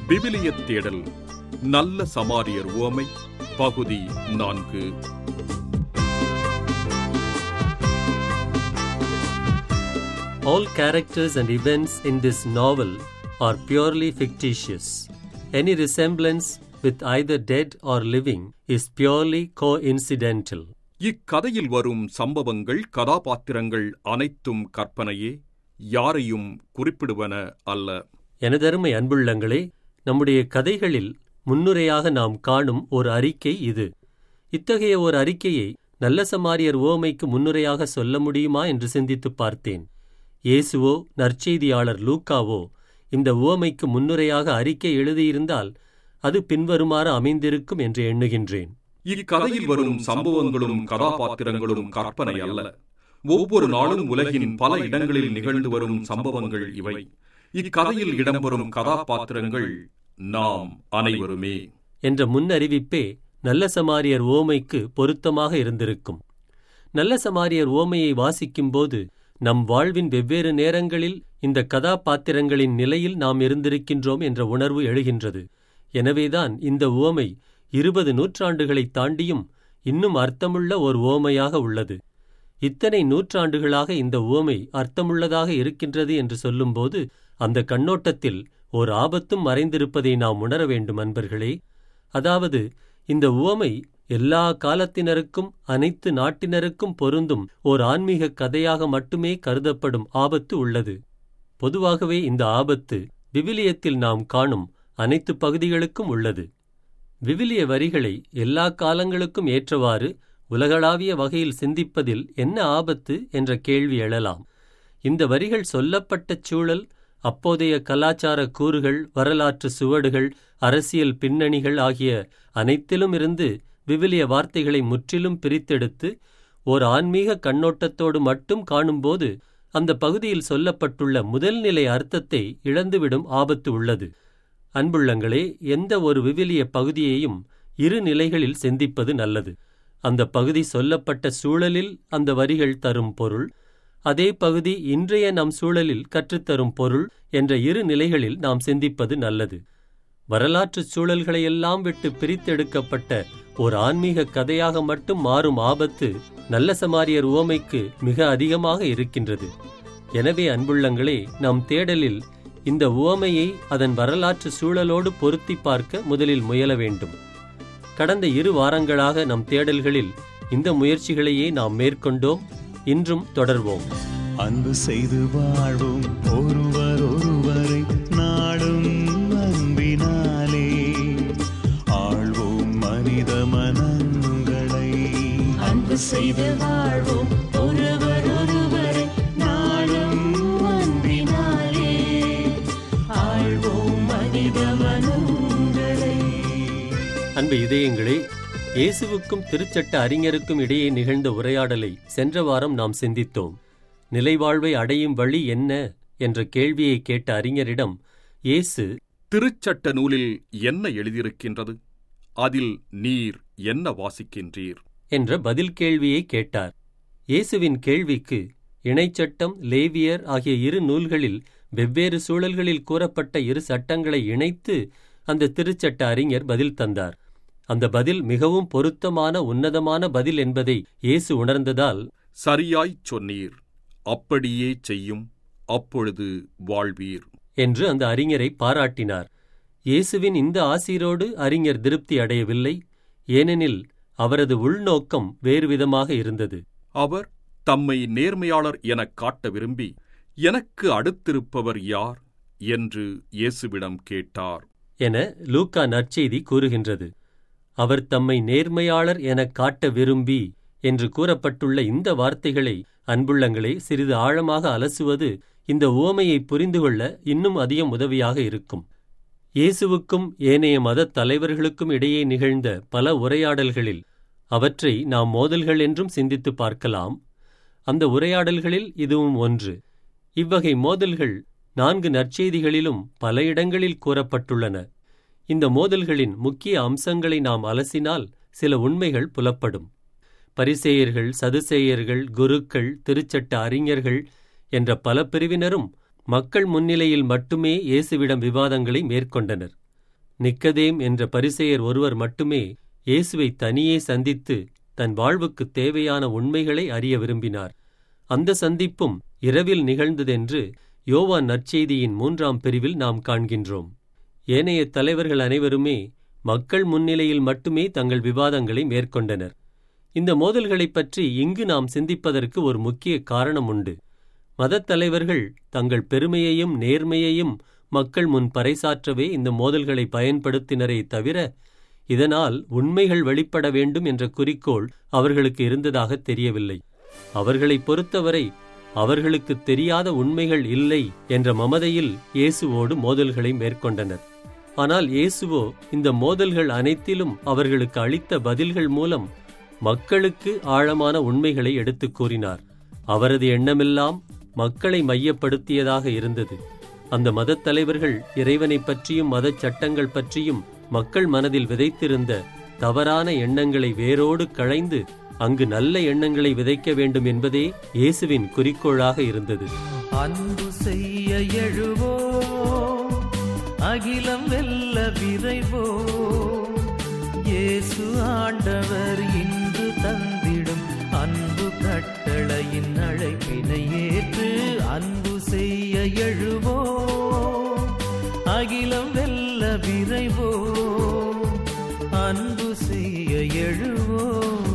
விவிலியத் தேடல் நல்ல சமாரியர் உவமை பகுதி நான்கு All characters and events in this novel are purely fictitious. Any resemblance with either dead or living is purely coincidental. இக்கதையில் வரும் சம்பவங்கள் கதாபாத்திரங்கள் அனைத்தும் கற்பனையே யாரையும் குறிப்பிடுவன அல்ல எனதருமை அன்புள்ளங்களே நம்முடைய கதைகளில் முன்னுரையாக நாம் காணும் ஒரு அறிக்கை இது இத்தகைய ஒரு அறிக்கையை நல்ல சமாரியர் ஓமைக்கு முன்னுரையாக சொல்ல முடியுமா என்று சிந்தித்துப் பார்த்தேன் இயேசுவோ நற்செய்தியாளர் லூக்காவோ இந்த உவமைக்கு முன்னுரையாக அறிக்கை எழுதியிருந்தால் அது பின்வருமாறு அமைந்திருக்கும் என்று எண்ணுகின்றேன் இக்கதையில் வரும் சம்பவங்களும் கதாபாத்திரங்களும் கற்பனை அல்ல ஒவ்வொரு நாளும் உலகின் பல இடங்களில் நிகழ்ந்து வரும் சம்பவங்கள் இவை இக்கதையில் இடம்பெறும் கதாபாத்திரங்கள் நாம் அனைவருமே என்ற முன்னறிவிப்பே நல்ல சமாரியர் ஓமைக்கு பொருத்தமாக இருந்திருக்கும் நல்ல சமாரியர் ஓமையை வாசிக்கும்போது நம் வாழ்வின் வெவ்வேறு நேரங்களில் இந்த கதாபாத்திரங்களின் நிலையில் நாம் இருந்திருக்கின்றோம் என்ற உணர்வு எழுகின்றது எனவேதான் இந்த உவமை இருபது நூற்றாண்டுகளைத் தாண்டியும் இன்னும் அர்த்தமுள்ள ஒரு உவமையாக உள்ளது இத்தனை நூற்றாண்டுகளாக இந்த உவமை அர்த்தமுள்ளதாக இருக்கின்றது என்று சொல்லும்போது அந்த கண்ணோட்டத்தில் ஓர் ஆபத்தும் மறைந்திருப்பதை நாம் உணர வேண்டும் அன்பர்களே அதாவது இந்த உவமை எல்லா காலத்தினருக்கும் அனைத்து நாட்டினருக்கும் பொருந்தும் ஓர் ஆன்மீக கதையாக மட்டுமே கருதப்படும் ஆபத்து உள்ளது பொதுவாகவே இந்த ஆபத்து விவிலியத்தில் நாம் காணும் அனைத்து பகுதிகளுக்கும் உள்ளது விவிலிய வரிகளை எல்லா காலங்களுக்கும் ஏற்றவாறு உலகளாவிய வகையில் சிந்திப்பதில் என்ன ஆபத்து என்ற கேள்வி எழலாம் இந்த வரிகள் சொல்லப்பட்ட சூழல் அப்போதைய கலாச்சார கூறுகள் வரலாற்று சுவடுகள் அரசியல் பின்னணிகள் ஆகிய அனைத்திலும் இருந்து விவிலிய வார்த்தைகளை முற்றிலும் பிரித்தெடுத்து ஓர் ஆன்மீக கண்ணோட்டத்தோடு மட்டும் காணும்போது அந்த பகுதியில் சொல்லப்பட்டுள்ள முதல்நிலை அர்த்தத்தை இழந்துவிடும் ஆபத்து உள்ளது அன்புள்ளங்களே எந்த ஒரு விவிலிய பகுதியையும் இரு நிலைகளில் சிந்திப்பது நல்லது அந்த பகுதி சொல்லப்பட்ட சூழலில் அந்த வரிகள் தரும் பொருள் அதே பகுதி இன்றைய நம் சூழலில் கற்றுத்தரும் பொருள் என்ற இரு நிலைகளில் நாம் சிந்திப்பது நல்லது வரலாற்றுச் சூழல்களையெல்லாம் விட்டு பிரித்தெடுக்கப்பட்ட ஒரு ஆன்மீக கதையாக மட்டும் மாறும் ஆபத்து நல்ல சமாரியர் உவமைக்கு மிக அதிகமாக இருக்கின்றது எனவே அன்புள்ளங்களே நம் தேடலில் இந்த உவமையை அதன் வரலாற்று சூழலோடு பொருத்தி பார்க்க முதலில் முயல வேண்டும் கடந்த இரு வாரங்களாக நம் தேடல்களில் இந்த முயற்சிகளையே நாம் மேற்கொண்டோம் இன்றும் தொடர்வோம் அன்பு செய்து வாழ்வோம் ஒருவர் ஒருவரை நாடும் அன்பினாலே ஆழ்வோம் மனித மனங்களை அன்பு செய்து வாழ்வோம் ஒருவர் ஒருவரை நாளும் அன்பினாலே ஆழ்வோம் மனித மனங்களை அன்பு இதயங்களே இயேசுவுக்கும் திருச்சட்ட அறிஞருக்கும் இடையே நிகழ்ந்த உரையாடலை சென்ற வாரம் நாம் சிந்தித்தோம் நிலைவாழ்வை அடையும் வழி என்ன என்ற கேள்வியை கேட்ட அறிஞரிடம் இயேசு திருச்சட்ட நூலில் என்ன எழுதியிருக்கின்றது அதில் நீர் என்ன வாசிக்கின்றீர் என்ற பதில் கேள்வியை கேட்டார் இயேசுவின் கேள்விக்கு இணைச்சட்டம் லேவியர் ஆகிய இரு நூல்களில் வெவ்வேறு சூழல்களில் கூறப்பட்ட இரு சட்டங்களை இணைத்து அந்த திருச்சட்ட அறிஞர் பதில் தந்தார் அந்த பதில் மிகவும் பொருத்தமான உன்னதமான பதில் என்பதை இயேசு உணர்ந்ததால் சரியாய்ச் சொன்னீர் அப்படியே செய்யும் அப்பொழுது வாழ்வீர் என்று அந்த அறிஞரை பாராட்டினார் இயேசுவின் இந்த ஆசீரோடு அறிஞர் திருப்தி அடையவில்லை ஏனெனில் அவரது உள்நோக்கம் வேறுவிதமாக இருந்தது அவர் தம்மை நேர்மையாளர் எனக் காட்ட விரும்பி எனக்கு அடுத்திருப்பவர் யார் என்று இயேசுவிடம் கேட்டார் என லூக்கா நற்செய்தி கூறுகின்றது அவர் தம்மை நேர்மையாளர் எனக் காட்ட விரும்பி என்று கூறப்பட்டுள்ள இந்த வார்த்தைகளை அன்புள்ளங்களே சிறிது ஆழமாக அலசுவது இந்த உவமையை புரிந்து கொள்ள இன்னும் அதிகம் உதவியாக இருக்கும் இயேசுவுக்கும் ஏனைய மதத் தலைவர்களுக்கும் இடையே நிகழ்ந்த பல உரையாடல்களில் அவற்றை நாம் மோதல்கள் என்றும் சிந்தித்து பார்க்கலாம் அந்த உரையாடல்களில் இதுவும் ஒன்று இவ்வகை மோதல்கள் நான்கு நற்செய்திகளிலும் பல இடங்களில் கூறப்பட்டுள்ளன இந்த மோதல்களின் முக்கிய அம்சங்களை நாம் அலசினால் சில உண்மைகள் புலப்படும் பரிசேயர்கள் சதுசேயர்கள் குருக்கள் திருச்சட்ட அறிஞர்கள் என்ற பல பிரிவினரும் மக்கள் முன்னிலையில் மட்டுமே இயேசுவிடம் விவாதங்களை மேற்கொண்டனர் நிக்கதேம் என்ற பரிசேயர் ஒருவர் மட்டுமே இயேசுவை தனியே சந்தித்து தன் வாழ்வுக்குத் தேவையான உண்மைகளை அறிய விரும்பினார் அந்த சந்திப்பும் இரவில் நிகழ்ந்ததென்று யோவான் நற்செய்தியின் மூன்றாம் பிரிவில் நாம் காண்கின்றோம் ஏனைய தலைவர்கள் அனைவருமே மக்கள் முன்னிலையில் மட்டுமே தங்கள் விவாதங்களை மேற்கொண்டனர் இந்த மோதல்களைப் பற்றி இங்கு நாம் சிந்திப்பதற்கு ஒரு முக்கிய காரணம் உண்டு மதத் தலைவர்கள் தங்கள் பெருமையையும் நேர்மையையும் மக்கள் முன் பறைசாற்றவே இந்த மோதல்களை பயன்படுத்தினரே தவிர இதனால் உண்மைகள் வெளிப்பட வேண்டும் என்ற குறிக்கோள் அவர்களுக்கு இருந்ததாக தெரியவில்லை அவர்களைப் பொறுத்தவரை அவர்களுக்கு தெரியாத உண்மைகள் இல்லை என்ற மமதையில் இயேசுவோடு மோதல்களை மேற்கொண்டனர் ஆனால் இயேசுவோ இந்த மோதல்கள் அனைத்திலும் அவர்களுக்கு அளித்த பதில்கள் மூலம் மக்களுக்கு ஆழமான உண்மைகளை எடுத்துக் கூறினார் அவரது எண்ணமெல்லாம் மக்களை மையப்படுத்தியதாக இருந்தது அந்த மதத் தலைவர்கள் இறைவனைப் பற்றியும் மதச் சட்டங்கள் பற்றியும் மக்கள் மனதில் விதைத்திருந்த தவறான எண்ணங்களை வேரோடு களைந்து அங்கு நல்ல எண்ணங்களை விதைக்க வேண்டும் என்பதே இயேசுவின் குறிக்கோளாக இருந்தது அன்பு செய்ய எழுவோ அகிலம் வெல்ல விரைவோ இயேசு ஆண்டவர் இன்று தந்திடும் அன்பு கட்டளையின் அழைப்பினை ஏற்று அன்பு செய்ய எழுவோ அகிலம் வெல்ல விரைவோ அன்பு செய்ய எழுவோ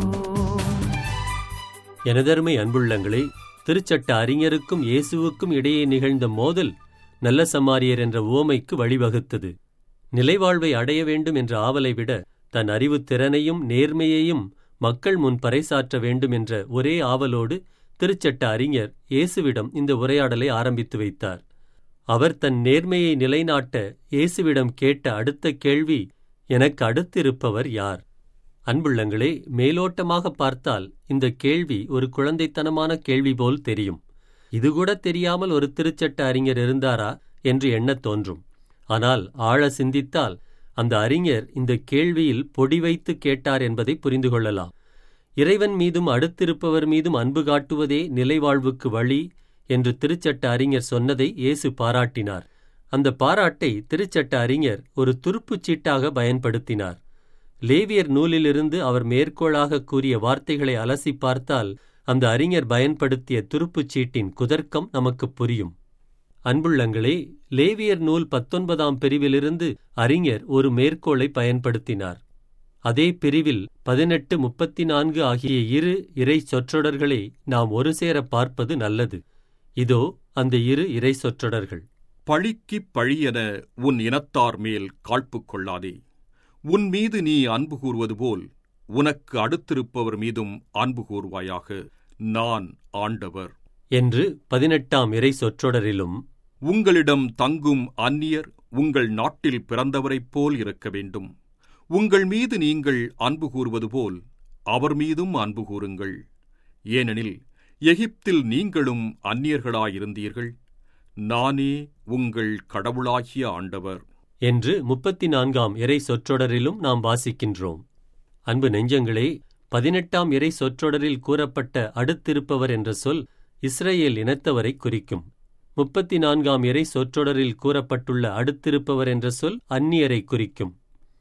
எனதருமை அன்புள்ளங்களே திருச்சட்ட அறிஞருக்கும் இயேசுவுக்கும் இடையே நிகழ்ந்த மோதல் நல்ல சமாரியர் என்ற உவமைக்கு வழிவகுத்தது நிலைவாழ்வை அடைய வேண்டும் என்ற ஆவலை விட தன் அறிவுத் திறனையும் நேர்மையையும் மக்கள் முன் பறைசாற்ற வேண்டும் என்ற ஒரே ஆவலோடு திருச்சட்ட அறிஞர் இயேசுவிடம் இந்த உரையாடலை ஆரம்பித்து வைத்தார் அவர் தன் நேர்மையை நிலைநாட்ட இயேசுவிடம் கேட்ட அடுத்த கேள்வி எனக்கு அடுத்திருப்பவர் யார் அன்புள்ளங்களே மேலோட்டமாக பார்த்தால் இந்த கேள்வி ஒரு குழந்தைத்தனமான கேள்வி போல் தெரியும் இதுகூட தெரியாமல் ஒரு திருச்சட்ட அறிஞர் இருந்தாரா என்று எண்ணத் தோன்றும் ஆனால் ஆழ சிந்தித்தால் அந்த அறிஞர் இந்த கேள்வியில் பொடி வைத்து கேட்டார் என்பதை புரிந்து கொள்ளலாம் இறைவன் மீதும் அடுத்திருப்பவர் மீதும் அன்பு காட்டுவதே நிலைவாழ்வுக்கு வழி என்று திருச்சட்ட அறிஞர் சொன்னதை இயேசு பாராட்டினார் அந்த பாராட்டை திருச்சட்ட அறிஞர் ஒரு துருப்புச் சீட்டாக பயன்படுத்தினார் லேவியர் நூலிலிருந்து அவர் மேற்கோளாக கூறிய வார்த்தைகளை அலசி பார்த்தால் அந்த அறிஞர் பயன்படுத்திய துருப்புச் சீட்டின் குதர்க்கம் நமக்கு புரியும் அன்புள்ளங்களே லேவியர் நூல் பத்தொன்பதாம் பிரிவிலிருந்து அறிஞர் ஒரு மேற்கோளை பயன்படுத்தினார் அதே பிரிவில் பதினெட்டு முப்பத்தி நான்கு ஆகிய இரு இறை சொற்றொடர்களை நாம் ஒரு சேர பார்ப்பது நல்லது இதோ அந்த இரு இறை சொற்றொடர்கள் பழிக்குப் பழியென உன் இனத்தார் மேல் காழ்ப்புக் கொள்ளாதே உன் மீது நீ அன்பு கூறுவது போல் உனக்கு அடுத்திருப்பவர் மீதும் அன்பு கூறுவாயாக நான் ஆண்டவர் என்று பதினெட்டாம் இறை சொற்றொடரிலும் உங்களிடம் தங்கும் அந்நியர் உங்கள் நாட்டில் பிறந்தவரைப் போல் இருக்க வேண்டும் உங்கள் மீது நீங்கள் அன்பு கூறுவது போல் அவர் மீதும் அன்பு கூறுங்கள் ஏனெனில் எகிப்தில் நீங்களும் அந்நியர்களாயிருந்தீர்கள் நானே உங்கள் கடவுளாகிய ஆண்டவர் என்று முப்பத்தி நான்காம் இறை சொற்றொடரிலும் நாம் வாசிக்கின்றோம் அன்பு நெஞ்சங்களே பதினெட்டாம் இறை சொற்றொடரில் கூறப்பட்ட அடுத்திருப்பவர் என்ற சொல் இஸ்ரேல் இனத்தவரை குறிக்கும் முப்பத்தி நான்காம் இறை சொற்றொடரில் கூறப்பட்டுள்ள அடுத்திருப்பவர் என்ற சொல் அந்நியரை குறிக்கும்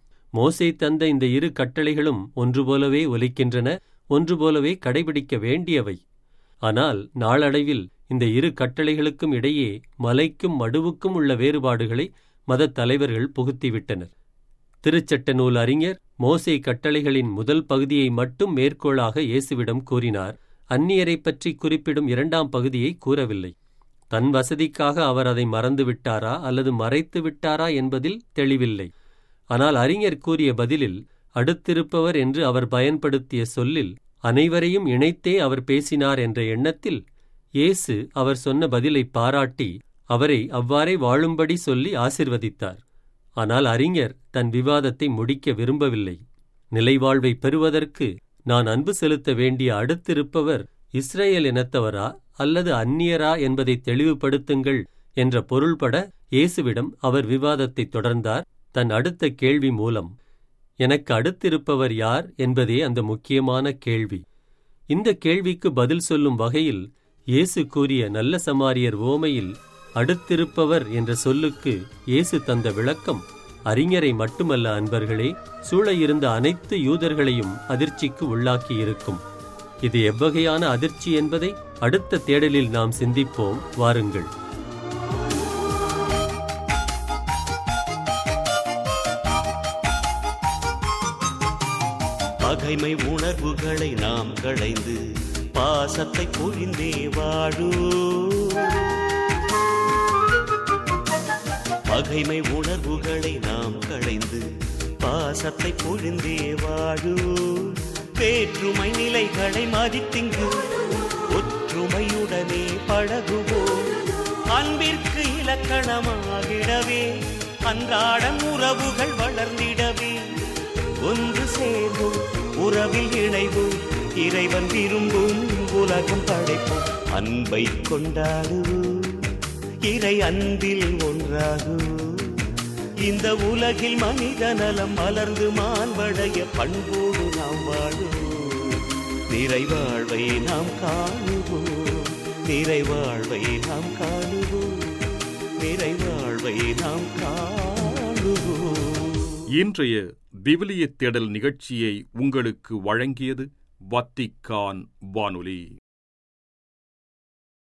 மோசே தந்த இந்த இரு கட்டளைகளும் ஒன்று போலவே ஒலிக்கின்றன ஒன்று போலவே கடைபிடிக்க வேண்டியவை ஆனால் நாளடைவில் இந்த இரு கட்டளைகளுக்கும் இடையே மலைக்கும் மடுவுக்கும் உள்ள வேறுபாடுகளை மதத் தலைவர்கள் புகுத்திவிட்டனர் திருச்சட்ட நூல் அறிஞர் மோசே கட்டளைகளின் முதல் பகுதியை மட்டும் மேற்கோளாக இயேசுவிடம் கூறினார் அந்நியரைப் பற்றி குறிப்பிடும் இரண்டாம் பகுதியை கூறவில்லை தன் வசதிக்காக அவர் அதை மறந்துவிட்டாரா அல்லது மறைத்து விட்டாரா என்பதில் தெளிவில்லை ஆனால் அறிஞர் கூறிய பதிலில் அடுத்திருப்பவர் என்று அவர் பயன்படுத்திய சொல்லில் அனைவரையும் இணைத்தே அவர் பேசினார் என்ற எண்ணத்தில் இயேசு அவர் சொன்ன பதிலை பாராட்டி அவரை அவ்வாறே வாழும்படி சொல்லி ஆசிர்வதித்தார் ஆனால் அறிஞர் தன் விவாதத்தை முடிக்க விரும்பவில்லை நிலைவாழ்வை பெறுவதற்கு நான் அன்பு செலுத்த வேண்டிய அடுத்திருப்பவர் இஸ்ரேல் இனத்தவரா அல்லது அந்நியரா என்பதை தெளிவுபடுத்துங்கள் என்ற பொருள்பட இயேசுவிடம் அவர் விவாதத்தை தொடர்ந்தார் தன் அடுத்த கேள்வி மூலம் எனக்கு அடுத்திருப்பவர் யார் என்பதே அந்த முக்கியமான கேள்வி இந்த கேள்விக்கு பதில் சொல்லும் வகையில் இயேசு கூறிய நல்ல சமாரியர் ஓமையில் அடுத்திருப்பவர் என்ற சொல்லுக்கு இயேசு தந்த விளக்கம் அறிஞரை மட்டுமல்ல அன்பர்களே சூழ இருந்த அனைத்து யூதர்களையும் அதிர்ச்சிக்கு உள்ளாக்கி இருக்கும் இது எவ்வகையான அதிர்ச்சி என்பதை அடுத்த தேடலில் நாம் சிந்திப்போம் வாருங்கள் பகைமை உணர்வுகளை நாம் களைந்து பாசத்தை பொழிந்தே வாழு பகைமை உணர்வுகளை நாம் களைந்து பாசத்தை பொழிந்தே வாழு வேற்றுமை நிலைகளை மதித்திங்கு ஒற்றுமையுடனே பழகுவோம் அன்பிற்கு இலக்கணமாகிடவே அன்றாடம் உறவுகள் வளர்ந்திடவே ஒன்று சேர்வோம் உறவில் இணைவோம் இறைவன் விரும்பும் உலகம் படைப்போம் அன்பை கொண்டாடுவோம் இறை அன்பில் ஒன்றாகுவோம் இந்த உலகில் மனித நலம் மலர்ந்து மாண்படைய பண்போடு நாம் வாழுவோம் நிறைவாழ்வை நாம் காணுவோம் நிறைவாழ்வை நாம் காணுவோம் நிறைவாழ்வை நாம் காணுவோம் இன்றைய விவிலிய தேடல் நிகழ்ச்சியை உங்களுக்கு வழங்கியது வத்திக்கான் வானொலி